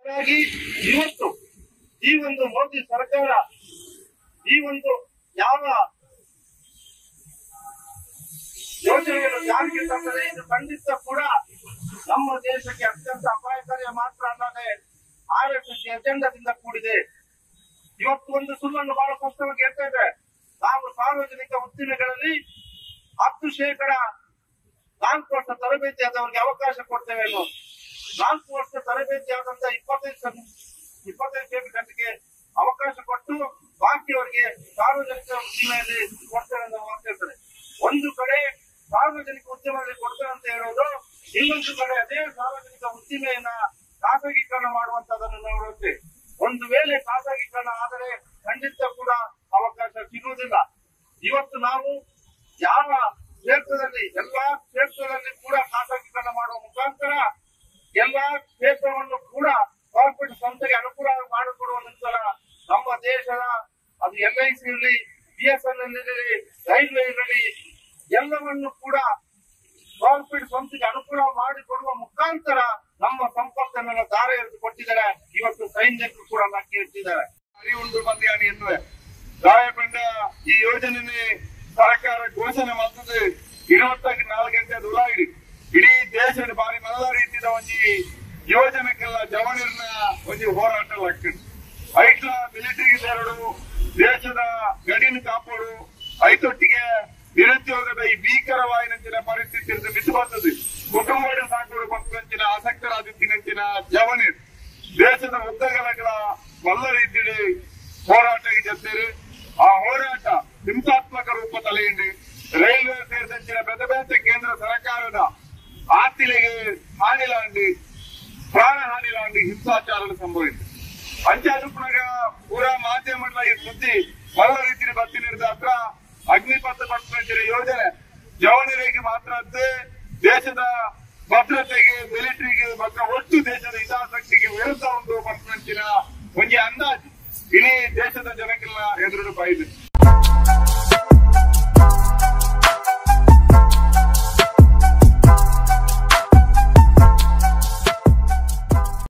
ಹಾಗಾಗಿ ಇವತ್ತು ಈ ಒಂದು ಮೋದಿ ಸರ್ಕಾರ ಈ ಒಂದು ಯಾವ ಯೋಜನೆಯನ್ನು ಜಾರಿಗೆ ತಂದರೆ ಇದು ಖಂಡಿತ ಕೂಡ ನಮ್ಮ ದೇಶಕ್ಕೆ ಅತ್ಯಂತ ಅಪಾಯಕಾರಿ ಮಾತ್ರ ಅಲ್ಲದೆ ಆರ್ ಎಸ್ ಎಸ್ ಎಜೆಂಡಾದಿಂದ ಕೂಡಿದೆ ಇವತ್ತು ಒಂದು ಸುಳ್ಳನ್ನು ಬಹಳ ಸ್ಪಷ್ಟವಾಗಿ ಹೇಳ್ತಾ ಇದೆ ನಾವು ಸಾರ್ವಜನಿಕ ಉದ್ದಿಮೆಗಳಲ್ಲಿ ಹತ್ತು ಶೇಕಡ ನಾಲ್ಕು ವರ್ಷ ತರಬೇತಿ ಆದವರಿಗೆ ಅವಕಾಶ ಕೊಡ್ತೇವೆ ಅನ್ನೋ ನಾಲ್ಕು ವರ್ಷ ತರಬೇತಿ ಆದಂತ ಇಪ್ಪತ್ತೈದು ಸಂ- ಇಪ್ಪತ್ತೈದು ಶೇಕಡ ಗಂಟೆಗೆ ಅವಕಾಶ ಕೊಟ್ಟು ಬಾಕಿಯವರಿಗೆ ಸಾರ್ವಜನಿಕ ಉದ್ದಿಮೆಯಲ್ಲಿ ಕೊಡ್ತೇವೆ ಅಂತ ಮಾತಾಡ್ತಾರೆ ಒಂದು ಕಡೆ ಸಾರ್ವಜನಿಕ ಉದ್ಯಮದಲ್ಲಿ ಕೊಡ್ತೇವೆ ಅಂತ ಹೇಳೋದು ಇನ್ನೊಂದು ಕಡೆ ಅದೇ ಸಾರ್ವಜನಿಕ ಉದ್ದಿಮೆಯನ್ನ ಖಾಸಗೀಕರಣ ಮಾಡುವಂತದನ್ನು ನೋಡುತ್ತೆ ಒಂದು ವೇಳೆ ಖಾಸಗೀಕರಣ ಆದರೆ ಖಂಡಿತ ಕೂಡ ಅವಕಾಶ ಸಿಗುವುದಿಲ್ಲ ಇವತ್ತು ನಾವು ಯಾವ ಕ್ಷೇತ್ರದಲ್ಲಿ ಎಲ್ಲಾ ಕ್ಷೇತ್ರದಲ್ಲಿ ಕೂಡ ಖಾಸಗೀಕರಣ ಮಾಡುವ ಮುಖಾಂತರ ಎಲ್ಲಾ ಕ್ಷೇತ್ರವನ್ನು ಕೂಡ ಕಾರ್ಪೊರೇಟ್ ಸಂಸ್ಥೆಗೆ ಅನುಕೂಲ ಮಾಡಿಕೊಡುವ ನಂತರ ನಮ್ಮ ದೇಶದ ಅದು ಎಲ್ ಐ ಸಿ ಇರಲಿ ಬಿ ಎಸ್ ಎನ್ ಎಲ್ ಇರಲಿ ರೈಲ್ವೆ ಇರಲಿ ಎಲ್ಲವನ್ನು ಕೂಡ ಕಾರ್ಪೊರೇಟ್ ಸಂಸ್ಥೆಗೆ ಅನುಕೂಲ ಮಾಡಿಕೊಡುವ ಮುಖಾಂತರ ನಮ್ಮ ಸಂಪತ್ತನ್ನು ದಾರ ಎರೆದು ಕೊಟ್ಟಿದ್ದಾರೆ ಇವತ್ತು ಸೈನ್ಯಕ್ಕೂ ಕೂಡ ಲಕ್ಕಿ ಇಟ್ಟಿದ್ದಾರೆ ಅರಿವುಂಡು ಮಂದಿಯಾಣಿ ಎನ್ನುವೆ ಗಾಯಪಂಡ ಈ ಯೋಜನೆ ಸರ್ಕಾರ ಘೋಷಣೆ ಮಾಡ್ತದೆ ಇರುವತ್ತಾಗಿ ನಾಲ್ಕು ಗಂಟೆ ಉಲಾಯಿಡಿ ಇಡೀ ದೇಶದ ಬಾರಿ ಮಲ್ಲ ರೀತಿಯ ಒಂಜಿ ಯೋಜನೆಗೆಲ್ಲ ಜವನಿರ್ನ ಒಂಜಿ ಹೋರಾಟ ಲಕ್ಕದು ಐಟ್ಲ ಮಿಲಿಟರಿಗೆ ಸೇರಡು ದೇಶದ ಗಡಿಯನ್ನು ಕಾಪಾಡು ಐತೊಟ್ಟಿಗೆ ನಿರುದ್ಯೋಗದ ಈ ಭೀಕರವಾಯಿನಂಚಿನ ಪರಿಸ್ಥಿತಿ ಇருந்து ಬಿದ್ದು ಬರ್ತದೆ ಕುಟುಂಬದ ಸಾಕೋಡು ಪಕ್ಕಂಚಿನ ಆಸಕ್ತರಾದಿತ್ತಿನಂಚಿನ ಜವನಿರ್ ದೇಶದ ಉದ್ದಗಲಗಳ ಮಲ್ಲ ರೀತಿಯಲ್ಲಿ ಹೋರಾಟ ಜೊತೆರು ಆ ಹೋರಾಟ ಹಿಂಸಾತ್ಮಕ ರೂಪ ತಲೆಯುಂಡು ರೈಲ್ವೆ ಸೇರಿದಂಚಿನ ಬೆದ ಬೇತೆ ಕೇಂದ್ರ ಸರ್ಕಾರದ ಆಸ್ತಿಲಿಗೆ ಹಾನಿಲಾಂಡಿ ಪ್ರಾಣ ಹಾನಿಲಾಂಡಿ ಹಿಂಸಾಚಾರ ಸಂಭವಿಸಿದೆ ಅಂಚಾದುಪುಣಗ ಪೂರಾ ಮಾಧ್ಯಮಗಳ ಈ ಸುದ್ದಿ ಮಲ್ಲ ರೀತಿಯಲ್ಲಿ ಬರ್ತಿನಿರ್ದ ಹತ್ರ ಅಗ್ನಿಪಥ ಪತ್ರ ಯೋಜನೆ ಜವನಿರಿಗೆ ಮಾತ್ರ ಅದ್ದೇ ದೇಶದ ಭದ್ರತೆಗೆ ಮಿಲಿಟರಿಗೆ ಮತ್ತು ಒಟ್ಟು ದೇಶದ ಹಿತಾಸಕ್ತಿಗೆ ವಿರುದ್ಧ ಒಂದು ಪಂಚಿನ ಒಂಜಿ ಅಂದಾಜು ಇಡೀ ದೇಶದ ಜನಕ್ಕೆಲ್ಲ ಎದುರು ಬಾಯಿದೆ